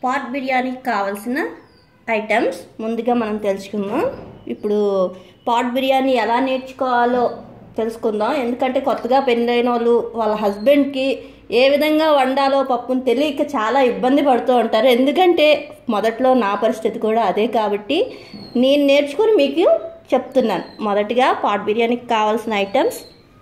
Pot బిర్యానీకి కావాల్సిన items ముందుగా మనం తెలుసుకుందాం ఇప్పుడు పాట్ బిర్యానీ ఎలా నేర్చుకోవాలో తెలుసుకుందాం ఎందుకంటే కొత్తగా పెళ్ళైన వాళ్ళు వాళ్ళ హస్బెండ్కి ఏ విధంగా వండాలో పప్పును తెలియక చాలా ఇబ్బంది పడుతూ ఉంటారు ఎందుకంటే మొదట్లో నా పరిస్థితి కూడా అదే కాబట్టి నేను నేర్చుకుని మీకు చెప్తున్నాను మొదటిగా పాట్ బిర్యానీకి కావాల్సిన items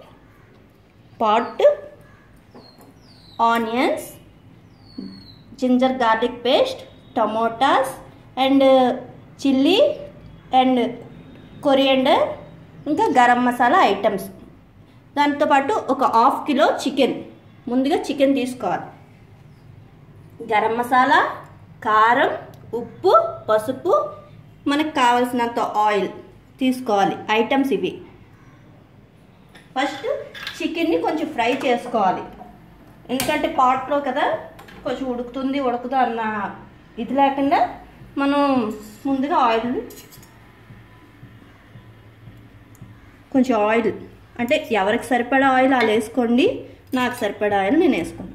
pot onions ginger garlic paste tomatoes and chilli and coriander ఇంకా గరం మసాలా ఐటమ్స్ దాంతోపాటు ఒక హాఫ్ కిలో చికెన్ ముందుగా చికెన్ తీసుకోవాలి గరం మసాలా కారం ఉప్పు పసుపు మనకు కావలసినంత ఆయిల్ తీసుకోవాలి ఐటమ్స్ ఇవి ఫస్ట్ చికెన్ని కొంచెం ఫ్రై చేసుకోవాలి ఎందుకంటే పాట్లో కదా కొంచెం ఉడుకుతుంది ఉడకదు అన్న ఇది లేకుండా మనం ముందుగా ఆయిల్ కొంచెం ఆయిల్ అంటే ఎవరికి సరిపడా ఆయిల్ అలా వేసుకోండి నాకు సరిపడా ఆయిల్ నేను వేసుకున్నాను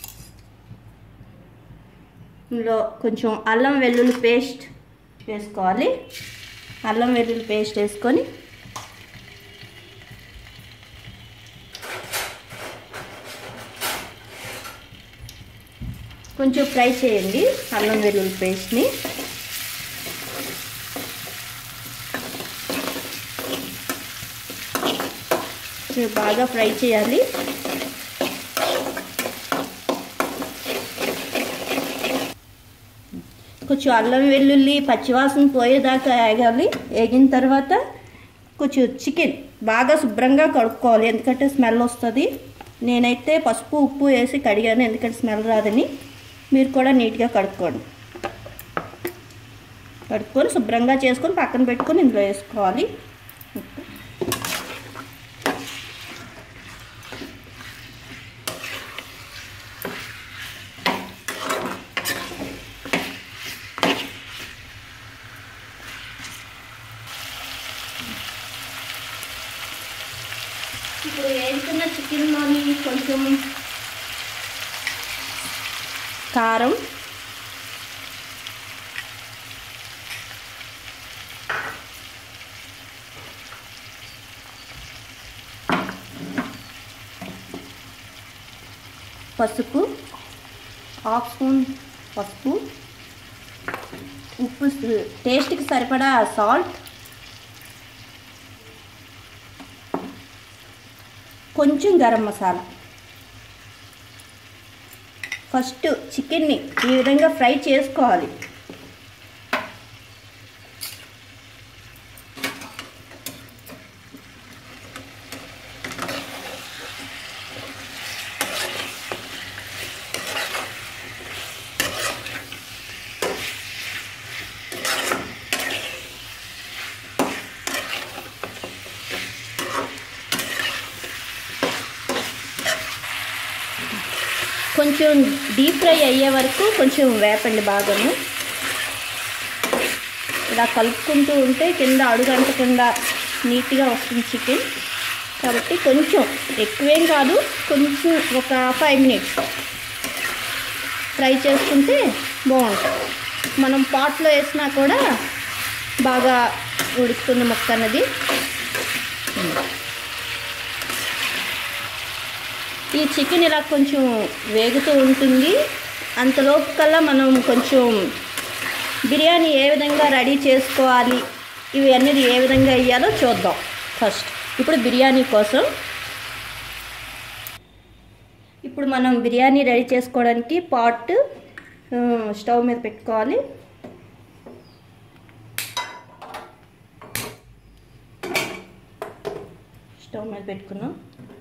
ఇందులో కొంచెం అల్లం వెల్లుల్లి పేస్ట్ వేసుకోవాలి అల్లం వెల్లుల్లి పేస్ట్ వేసుకొని కొంచెం ఫ్రై చేయండి అల్లం వెల్లుల్లి పేస్ట్ని బాగా ఫ్రై చేయాలి కొంచెం అల్లం వెల్లుల్లి పచ్చివాసన పోయేదాకా వేగాలి వేగిన తర్వాత కొంచెం చికెన్ బాగా శుభ్రంగా కడుక్కోవాలి ఎందుకంటే స్మెల్ వస్తుంది నేనైతే పసుపు ఉప్పు వేసి కడిగాను ఎందుకంటే స్మెల్ రాదని మీరు కూడా నీట్గా కడుక్కోండి కడుక్కొని శుభ్రంగా చేసుకొని పక్కన పెట్టుకొని ఇందులో వేసుకోవాలి ఇప్పుడు వేసుకున్న చికెన్లోని కొంచెం కారం పసుపు హాఫ్ స్పూన్ పసుపు ఉప్పు టేస్ట్కి సరిపడా సాల్ట్ కొంచెం గరం మసాలా ఫస్ట్ చికెన్ని ఈ విధంగా ఫ్రై చేసుకోవాలి కొంచెం డీప్ ఫ్రై అయ్యే వరకు కొంచెం వేపండి బాగాను ఇలా కలుపుకుంటూ ఉంటే కింద అడుగంటకుండా నీట్గా వస్తుంది చికెన్ కాబట్టి కొంచెం ఎక్కువేం కాదు కొంచెం ఒక ఫైవ్ మినిట్స్ ఫ్రై చేసుకుంటే బాగుంటుంది మనం పాట్లో వేసినా కూడా బాగా ఉడుకుతుంది ముక్క అన్నది ఈ చికెన్ ఇలా కొంచెం వేగుతూ ఉంటుంది అంతలోపు కల్లా మనం కొంచెం బిర్యానీ ఏ విధంగా రెడీ చేసుకోవాలి ఇవి అనేది ఏ విధంగా వేయాలో చూద్దాం ఫస్ట్ ఇప్పుడు బిర్యానీ కోసం ఇప్పుడు మనం బిర్యానీ రెడీ చేసుకోవడానికి పాట్ స్టవ్ మీద పెట్టుకోవాలి స్టవ్ మీద పెట్టుకున్నాం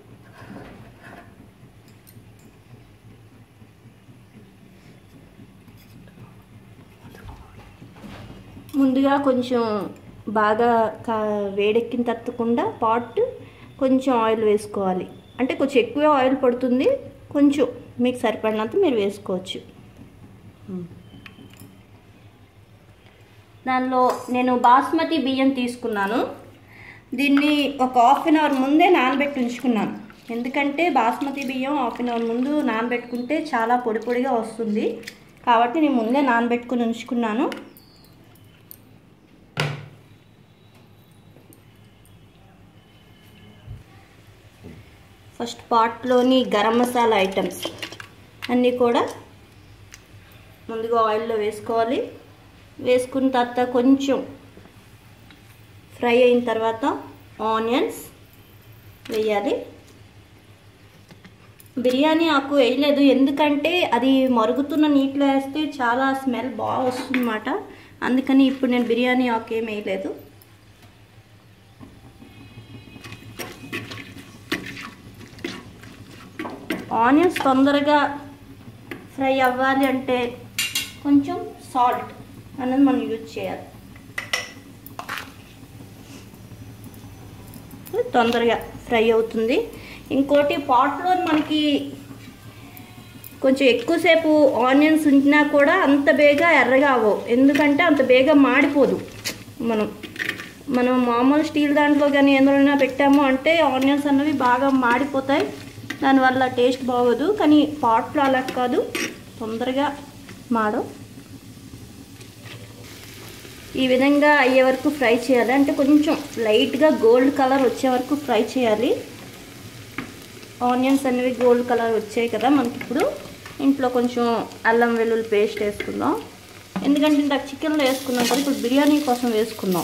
ముందుగా కొంచెం బాగా కా వేడెక్కిన తత్తకుండా పాట్ కొంచెం ఆయిల్ వేసుకోవాలి అంటే కొంచెం ఎక్కువ ఆయిల్ పడుతుంది కొంచెం మీకు సరిపడినంత మీరు వేసుకోవచ్చు దానిలో నేను బాస్మతి బియ్యం తీసుకున్నాను దీన్ని ఒక హాఫ్ అన్ అవర్ ముందే నానబెట్టి ఉంచుకున్నాను ఎందుకంటే బాస్మతి బియ్యం హాఫ్ అన్ అవర్ ముందు నానబెట్టుకుంటే చాలా పొడి పొడిగా వస్తుంది కాబట్టి నేను ముందే నానబెట్టుకుని ఉంచుకున్నాను ఫస్ట్ పాట్లోని గరం మసాలా ఐటమ్స్ అన్నీ కూడా ముందుగా ఆయిల్లో వేసుకోవాలి వేసుకున్న తర్వాత కొంచెం ఫ్రై అయిన తర్వాత ఆనియన్స్ వేయాలి బిర్యానీ ఆకు వేయలేదు ఎందుకంటే అది మరుగుతున్న నీటిలో వేస్తే చాలా స్మెల్ బాగా వస్తుందన్నమాట అందుకని ఇప్పుడు నేను బిర్యానీ ఆకు ఏం వేయలేదు ఆనియన్స్ తొందరగా ఫ్రై అవ్వాలి అంటే కొంచెం సాల్ట్ అనేది మనం యూజ్ చేయాలి తొందరగా ఫ్రై అవుతుంది ఇంకోటి పాట్లో మనకి కొంచెం ఎక్కువసేపు ఆనియన్స్ ఉంచినా కూడా అంత బేగా ఎర్రగా అవ్వవు ఎందుకంటే అంత బేగా మాడిపోదు మనం మనం మామూలు స్టీల్ దాంట్లో కానీ ఎందులోనైనా పెట్టాము అంటే ఆనియన్స్ అన్నవి బాగా మాడిపోతాయి దానివల్ల టేస్ట్ బాగోదు కానీ పాట్లో అలా కాదు తొందరగా మాడు ఈ విధంగా అయ్యే వరకు ఫ్రై చేయాలి అంటే కొంచెం లైట్గా గోల్డ్ కలర్ వచ్చే వరకు ఫ్రై చేయాలి ఆనియన్స్ అనేవి గోల్డ్ కలర్ వచ్చాయి కదా మనకి ఇప్పుడు ఇంట్లో కొంచెం అల్లం వెల్లుల్లి పేస్ట్ వేసుకుందాం ఎందుకంటే ఇందాక చికెన్లో వేసుకున్నాం కదా ఇప్పుడు బిర్యానీ కోసం వేసుకుందాం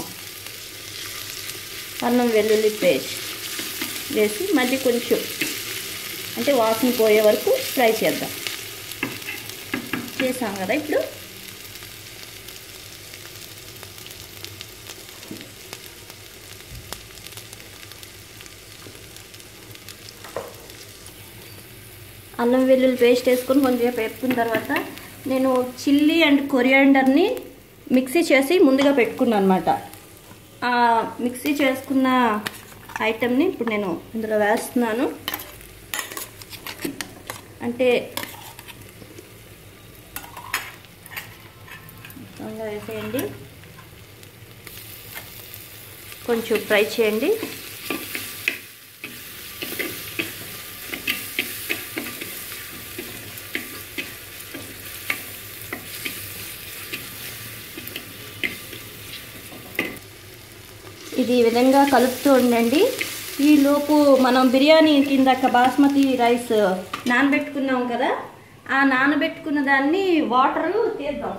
అల్లం వెల్లుల్లి పేస్ట్ వేసి మళ్ళీ కొంచెం అంటే వాసన పోయే వరకు ఫ్రై చేద్దాం చేసాం కదా ఇప్పుడు అల్లం వెల్లుల్లి పేస్ట్ వేసుకొని కొంచెం వేపుకున్న తర్వాత నేను చిల్లీ అండ్ కొరియాండర్ని మిక్సీ చేసి ముందుగా పెట్టుకున్నాను అనమాట ఆ మిక్సీ చేసుకున్న ఐటెంని ఇప్పుడు నేను ఇందులో వేస్తున్నాను అంటే మొత్తంగా వేసేయండి కొంచెం ఫ్రై చేయండి ఇది ఈ విధంగా కలుపుతూ ఉండండి ఈ లోపు మనం బిర్యానీ కిందక బాస్మతి రైస్ నానబెట్టుకున్నాం కదా ఆ నానబెట్టుకున్న దాన్ని వాటర్ తీద్దాం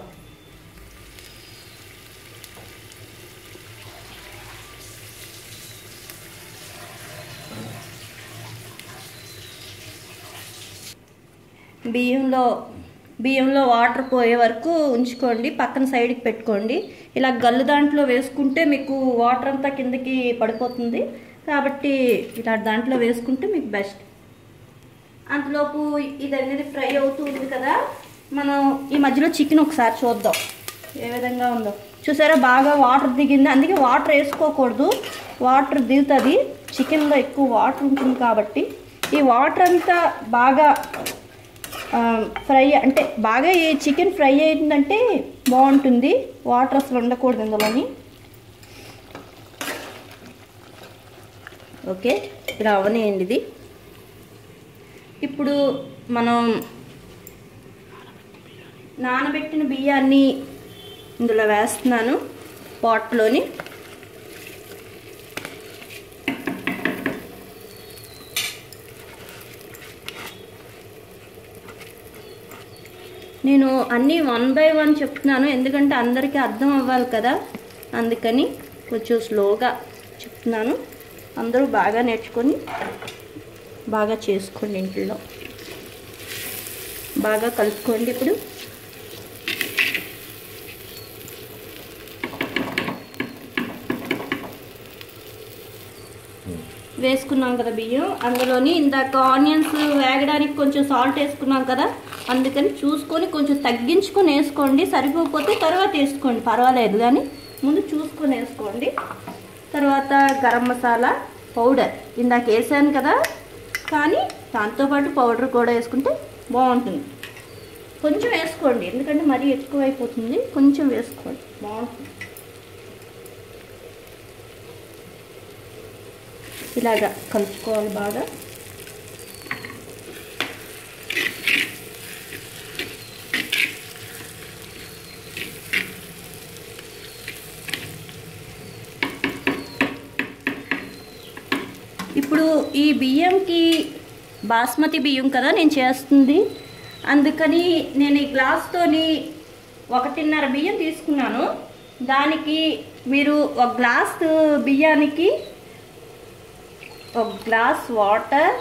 బియ్యంలో బియ్యంలో వాటర్ పోయే వరకు ఉంచుకోండి పక్కన సైడ్కి పెట్టుకోండి ఇలా గల్లు దాంట్లో వేసుకుంటే మీకు వాటర్ అంతా కిందకి పడిపోతుంది కాబట్టి ఇలా దాంట్లో వేసుకుంటే మీకు బెస్ట్ అంతలోపు ఇది అనేది ఫ్రై అవుతూ ఉంది కదా మనం ఈ మధ్యలో చికెన్ ఒకసారి చూద్దాం ఏ విధంగా ఉందో చూసారా బాగా వాటర్ దిగింది అందుకే వాటర్ వేసుకోకూడదు వాటర్ దిగుతుంది చికెన్లో ఎక్కువ వాటర్ ఉంటుంది కాబట్టి ఈ వాటర్ అంతా బాగా ఫ్రై అంటే బాగా ఈ చికెన్ ఫ్రై అయిందంటే బాగుంటుంది వాటర్ అసలు ఉండకూడదు ఇందులోని ఓకే ఇలా అవనేయండి ఇది ఇప్పుడు మనం నానబెట్టిన బియ్యాన్ని ఇందులో వేస్తున్నాను పాట్లోని నేను అన్నీ వన్ బై వన్ చెప్తున్నాను ఎందుకంటే అందరికీ అర్థం అవ్వాలి కదా అందుకని కొంచెం స్లోగా చెప్తున్నాను అందరూ బాగా నేర్చుకొని బాగా చేసుకోండి ఇంట్లో బాగా కలుపుకోండి ఇప్పుడు వేసుకున్నాం కదా బియ్యం అందులోని ఇందాక ఆనియన్స్ వేగడానికి కొంచెం సాల్ట్ వేసుకున్నాం కదా అందుకని చూసుకొని కొంచెం తగ్గించుకొని వేసుకోండి సరిపోకపోతే తర్వాత వేసుకోండి పర్వాలేదు కానీ ముందు చూసుకొని వేసుకోండి తర్వాత గరం మసాలా పౌడర్ ఇందాక వేసాను కదా కానీ దాంతోపాటు పౌడర్ కూడా వేసుకుంటే బాగుంటుంది కొంచెం వేసుకోండి ఎందుకంటే మరీ ఎక్కువ అయిపోతుంది కొంచెం వేసుకోండి బాగుంటుంది ఇలాగా కలుపుకోవాలి బాగా ఈ బియ్యంకి బాస్మతి బియ్యం కదా నేను చేస్తుంది అందుకని నేను ఈ గ్లాస్తోని ఒకటిన్నర బియ్యం తీసుకున్నాను దానికి మీరు ఒక గ్లాస్ బియ్యానికి ఒక గ్లాస్ వాటర్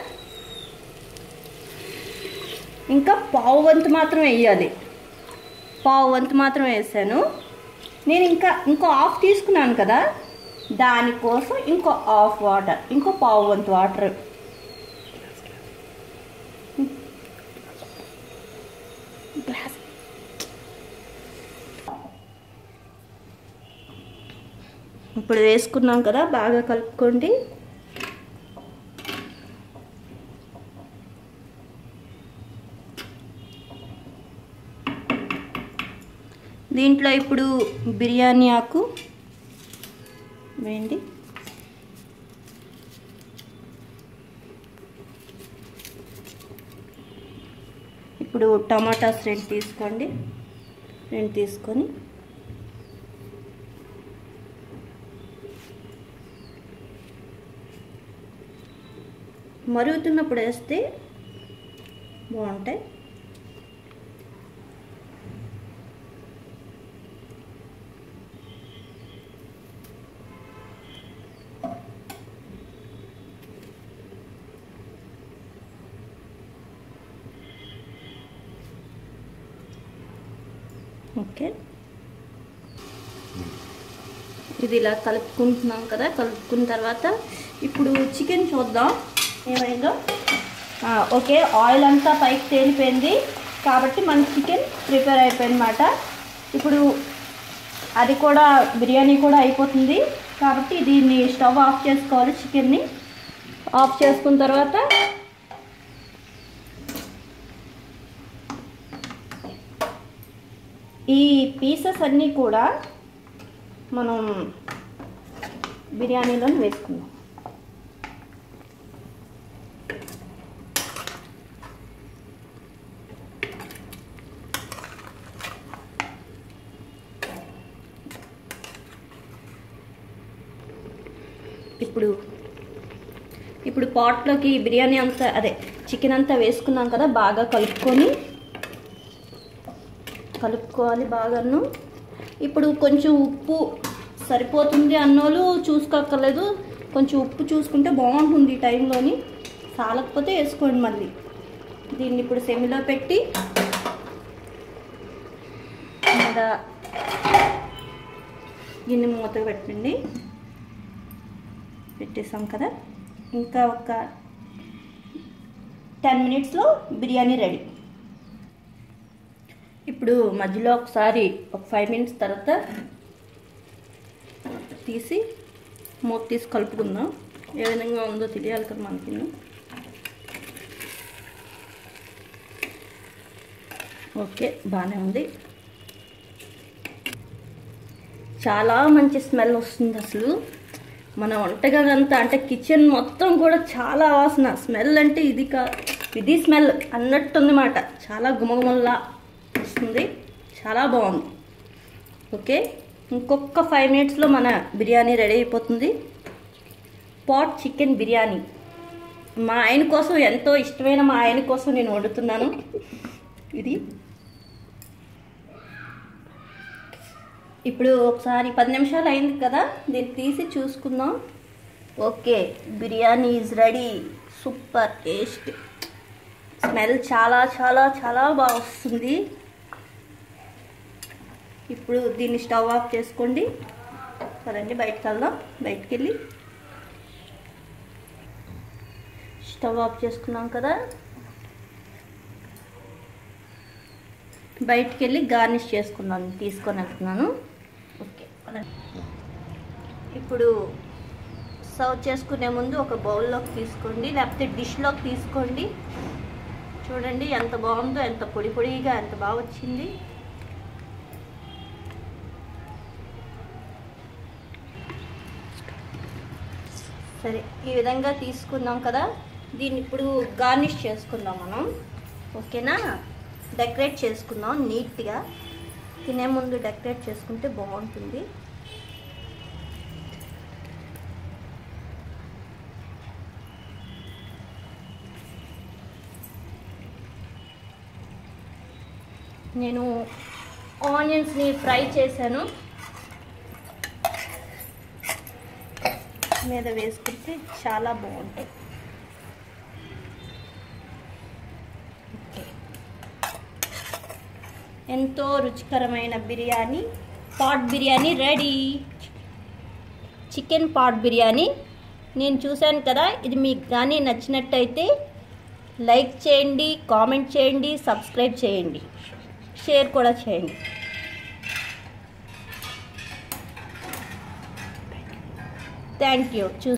ఇంకా పావు వంతు మాత్రం వేయాలి పావు వంతు మాత్రం వేసాను నేను ఇంకా ఇంకో హాఫ్ తీసుకున్నాను కదా దానికోసం ఇంకో హాఫ్ వాటర్ ఇంకో పావు వంతు వాటర్ గ్లాస్ ఇప్పుడు వేసుకున్నాం కదా బాగా కలుపుకోండి దీంట్లో ఇప్పుడు బిర్యానీ ఆకు వేయండి ఇప్పుడు టమాటాస్ రెండు తీసుకోండి రెండు తీసుకొని మరుగుతున్నప్పుడు వేస్తే బాగుంటాయి ఓకే ఇది ఇలా కలుపుకుంటున్నాం కదా కలుపుకున్న తర్వాత ఇప్పుడు చికెన్ చూద్దాం ఏమైందో ఆ, ఓకే ఆయిల్ అంతా పైకి తేలిపోయింది కాబట్టి మన చికెన్ ప్రిపేర్ అయిపోయిందన్నమాట ఇప్పుడు అది కూడా బిర్యానీ కూడా అయిపోతుంది కాబట్టి దీన్ని స్టవ్ ఆఫ్ చేసుకోవాలి చికెన్ని ఆఫ్ చేసుకున్న తర్వాత ఈ పీసెస్ అన్నీ కూడా మనం బిర్యానీలో వేసుకుందాం ఇప్పుడు ఇప్పుడు పాట్లోకి బిర్యానీ అంతా అదే చికెన్ అంతా వేసుకున్నాం కదా బాగా కలుపుకొని కలుపుకోవాలి బాగాను ఇప్పుడు కొంచెం ఉప్పు సరిపోతుంది అన్నోళ్ళు చూసుకోక్కర్లేదు కొంచెం ఉప్పు చూసుకుంటే బాగుంటుంది ఈ టైంలోని చాలకపోతే వేసుకోండి మళ్ళీ దీన్ని ఇప్పుడు సెమిలో పెట్టి మీద గిన్నె మూత పెట్టండి పెట్టేసాం కదా ఇంకా ఒక టెన్ మినిట్స్లో బిర్యానీ రెడీ ఇప్పుడు మధ్యలో ఒకసారి ఒక ఫైవ్ మినిట్స్ తర్వాత తీసి మూత తీసి కలుపుకుందాం ఏ విధంగా ఉందో తెలియాలి కదా మనకి ఓకే బాగానే ఉంది చాలా మంచి స్మెల్ వస్తుంది అసలు మన వంటగది అంతా అంటే కిచెన్ మొత్తం కూడా చాలా వాసన స్మెల్ అంటే ఇది కా ఇది స్మెల్ అన్నట్టుందన్నమాట చాలా గుమగుమల్లా వస్తుంది చాలా బాగుంది ఓకే ఇంకొక ఫైవ్ మినిట్స్లో మన బిర్యానీ రెడీ అయిపోతుంది పాట్ చికెన్ బిర్యానీ మా ఆయన కోసం ఎంతో ఇష్టమైన మా ఆయన కోసం నేను వండుతున్నాను ఇది ఇప్పుడు ఒకసారి పది నిమిషాలు అయింది కదా దీన్ని తీసి చూసుకుందాం okay biryani is ready super taste smell చాలా చాలా చాలా బాగా వస్తుంది ఇప్పుడు దీన్ని స్టవ్ ఆఫ్ చేసుకోండి పదండి బయటకు వెళ్దాం బయటికి వెళ్ళి స్టవ్ ఆఫ్ చేసుకున్నాం కదా బయటికి వెళ్ళి గార్నిష్ చేసుకున్నాను తీసుకొని వెళ్తున్నాను ఓకే ఇప్పుడు సర్వ్ చేసుకునే ముందు ఒక బౌల్లోకి తీసుకోండి లేకపోతే డిష్లోకి తీసుకోండి చూడండి ఎంత బాగుందో ఎంత పొడి పొడిగా ఎంత బాగా వచ్చింది సరే ఈ విధంగా తీసుకున్నాం కదా దీన్ని ఇప్పుడు గార్నిష్ చేసుకుందాం మనం ఓకేనా డెకరేట్ చేసుకుందాం నీట్గా తినే ముందు డెకరేట్ చేసుకుంటే బాగుంటుంది నేను ఆనియన్స్ని ఫ్రై చేశాను మీద వేసుకుంటే చాలా బాగుంటాయి ఓకే. ఎంతో రుచికరమైన biryani pot biryani ready chicken pot biryani నేను చూశాను కదా ఇది మీకు కానీ నచ్చినట్టయితే లైక్ చేయండి కామెంట్ చేయండి సబ్స్క్రైబ్ చేయండి షేర్ కూడా చేయండి థ్యాంక్ యూ చూ